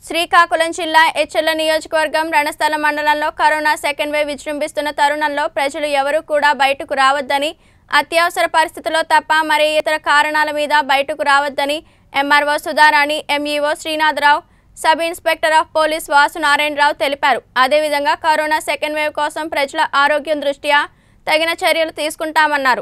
శ్రీకాకుళం జిల్లా ఎచ్చెర్ల నియోజకవర్గం రణస్థల మండలంలో కరోనా సెకండ్ వేవ్ విజృంభిస్తున్న తరుణంలో ప్రజలు ఎవరూ కూడా బయటకు రావద్దని అత్యవసర పరిస్థితుల్లో తప్ప మరే ఇతర కారణాల మీద బయటకు రావద్దని MRO Sudharani MEO Srinatharao sub inspector of police Vasu Narayanarao తెలిపారు అదేవిధంగా కరోనా సెకండ్ వేవ్ కోసం ప్రజల ఆరోగ్యం దృష్ట్యా తగిన చర్యలు తీసుకుంటామన్నారు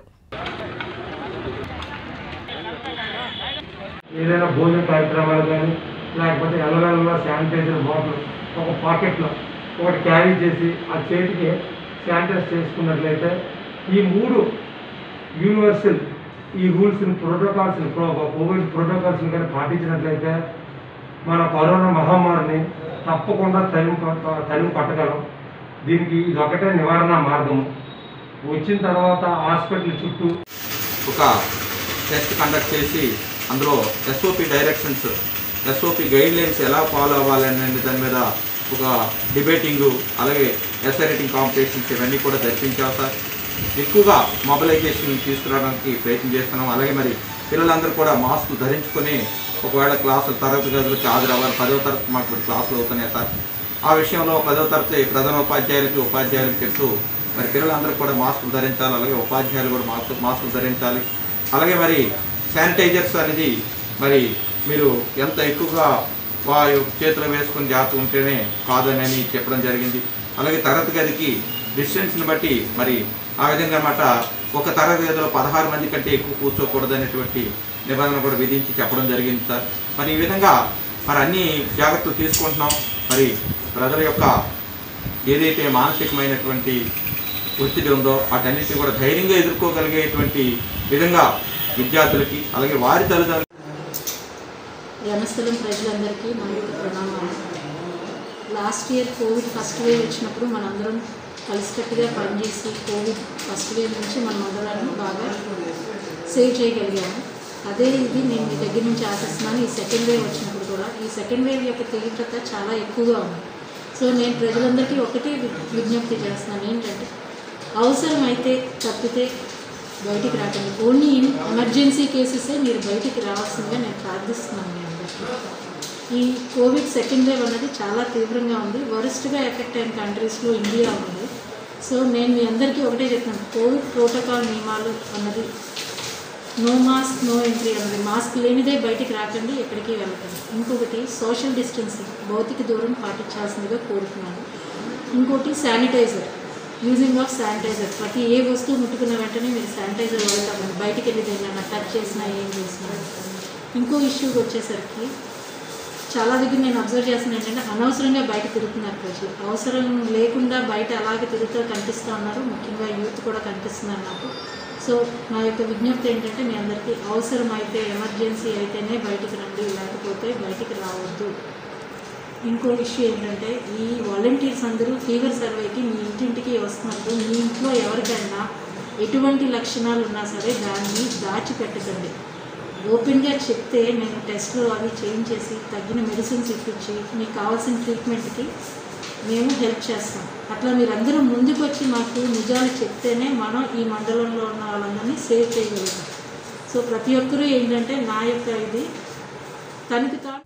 ఏదైనా భోజన కార్యక్రమాలు కానీ లేకపోతే ఎల్లవెల్లలో శానిటైజర్ బాటిల్ ఒక పాకెట్లో ఒకటి క్యారీ చేసి ఆ చేతికి శానిటైజ్ చేసుకున్నట్లయితే ఈ మూడు యూనివర్సల్ ఈ రూల్స్ని ప్రోటోకాల్స్ని కోవిడ్ ప్రోటోకాల్స్ని కానీ పాటించినట్లయితే మన కరోనా మహమ్మారిని తప్పకుండా తరిమి ప- తరిమి పట్టగలం దీనికి ఇది ఒకటే నివారణ మార్గము వచ్చిన తర్వాత హాస్పిటల్ చుట్టూ ఒక టెస్ట్ కండక్ట్ చేసి అందులో SOP directions SOP guidelines ఎలా ఫాలో అవ్వాలనే దాని మీద ఒక డిబేటింగ్ అలాగే ఎస్ఐ రైటింగ్ కాంపిటీషన్స్ ఇవన్నీ కూడా జరిపించాం సార్ ఎక్కువగా మొబిలైజేషన్ తీసుకురావడానికి ప్రయత్నం చేస్తున్నాం అలాగే మరి పిల్లలందరూ కూడా మాస్క్ ధరించుకొని ఒకవేళ క్లాసులు తరగతి గదులకు హాజరవ్వాలి పదవ తరగతి మాకు ఇప్పుడు క్లాసులు అవుతున్నాయి సార్ ఆ విషయంలో పదవ తరగతి ప్రధాన ఉపాధ్యాయులకి ఉపాధ్యాయులకు చెప్తూ మరి పిల్లలందరూ కూడా మాస్కులు ధరించాలి అలాగే ఉపాధ్యాయులు కూడా మాస్క్ మాస్కులు ధరించాలి అలాగే మరి శానిటైజర్స్ అనేది మరి మీరు ఎంత ఎక్కువగా వా చేతిలో వేసుకొని జాగ్రత్త ఉంటేనే కాదని అని చెప్పడం జరిగింది అలాగే తరగతి గదికి డిస్టెన్స్ని బట్టి మరి ఆ విధంగా అన్నమాట ఒక తరగతి గదిలో పదహారు మంది కంటే ఎక్కువ కూర్చోకూడదు అనేటువంటి నిబంధన కూడా విధించి చెప్పడం జరిగింది సార్ మరి ఈ విధంగా మరి అన్ని జాగ్రత్తలు తీసుకుంటున్నాం మరి ప్రజల యొక్క ఏదైతే మానసికమైనటువంటి ఒత్తిడి ఉందో వాటన్నిటిని కూడా ధైర్యంగా ఎదుర్కోగలిగేటువంటి విధంగా విద్యార్థులకి అలాగే వారి తల్లిదండ్రులు రణస్థలం ప్రజలందరికీ నా యొక్క ప్రణామాలు last year covid first wave వచ్చినప్పుడు మనందరం కలిసికట్టుగా పనిచేసి కోవిడ్ ఫస్ట్ వేవ్ నుంచి మన మండలాన్ని బాగా సేవ్ చేయగలిగాము అదే ఇది నేను మీ దగ్గర నుంచి ఆశిస్తున్నాను ఈ సెకండ్ వేవ్ వచ్చినప్పుడు కూడా ఈ సెకండ్ వేవ్ యొక్క తీవ్రత చాలా ఎక్కువగా ఉంది సో నేను ప్రజలందరికీ ఒకటే వి- విజ్ఞప్తి చేస్తున్నాను ఏంటంటే అవసరమైతే తప్పితే బయటికి రాకండి ఓన్లీ ఇన్ ఎమర్జెన్సీ కేసెసే మీరు బయటికి రావాల్సిందిగా నేను ప్రార్థిస్తున్నాను మీ అందరికీ ఈ కోవిడ్ సెకండ్ వేవ్ అన్నది చాలా తీవ్రంగా ఉంది వరస్ట్గా ఎఫెక్ట్ అయిన కంట్రీస్లో ఇండియా ఉంది సో నేను మీ అందరికీ ఒకటే చెప్తున్నాను కోవిడ్ ప్రోటోకాల్ నియమాలు అన్నది నో మాస్క్ నో ఎంట్రీ అన్నది మాస్క్ లేనిదే బయటికి రాకండి ఎక్కడికి వెళ్ళకండి ఇంకొకటి సోషల్ డిస్టెన్సింగ్ భౌతిక దూరం పాటించాల్సిందిగా కోరుతున్నాను ఇంకోటి శానిటైజర్ యూజింగ్ ఆఫ్ శానిటైజర్ ప్రతి ఏ వస్తువు ముట్టుకున్న వెంటనే మీరు శానిటైజర్ వాడతామని బయటికి వెళ్ళి దేనికన్నా టచ్ చేసినా ఏం చేసినా ఇంకో ఇష్యూకి వచ్చేసరికి చాలా దగ్గర నేను అబ్జర్వ్ చేస్తున్నా ఏంటంటే అనవసరంగా బయట తిరుగుతున్నారు ప్రజలు అవసరం లేకుండా బయట అలాగే తిరుగుతూ కనిపిస్తూ ఉన్నారు ముఖ్యంగా యూత్ కూడా కనిపిస్తున్నారు నాకు సో నా యొక్క విజ్ఞప్తి ఏంటంటే మీ అందరికీ అవసరం అయితే ఎమర్జెన్సీ అయితేనే బయటికి రండి లేకపోతే బయటికి రావద్దు ఇంకో ఇష్యూ ఏంటంటే ఈ వాలంటీర్స్ అందరూ ఫీవర్ సర్వేకి మీ ఇంటింటికి వస్తున్నప్పుడు మీ ఇంట్లో ఎవరికైనా ఎటువంటి లక్షణాలు ఉన్నా సరే దాన్ని దాచిపెట్టకండి ఓపెన్గా చెప్తే నేను టెస్ట్లు అవి చేయించేసి తగ్గిన మెడిసిన్స్ ఇప్పించి మీకు కావాల్సిన ట్రీట్మెంట్కి మేము హెల్ప్ చేస్తాం అట్లా మీరందరూ ముందుకు వచ్చి మాకు నిజాలు చెప్తేనే మనం ఈ మండలంలో ఉన్న వాళ్ళందరినీ సేవ్ చేయగలుగుతాం సో ప్రతి ఒక్కరూ ఏంటంటే నా యొక్క ఇది తనకి తాను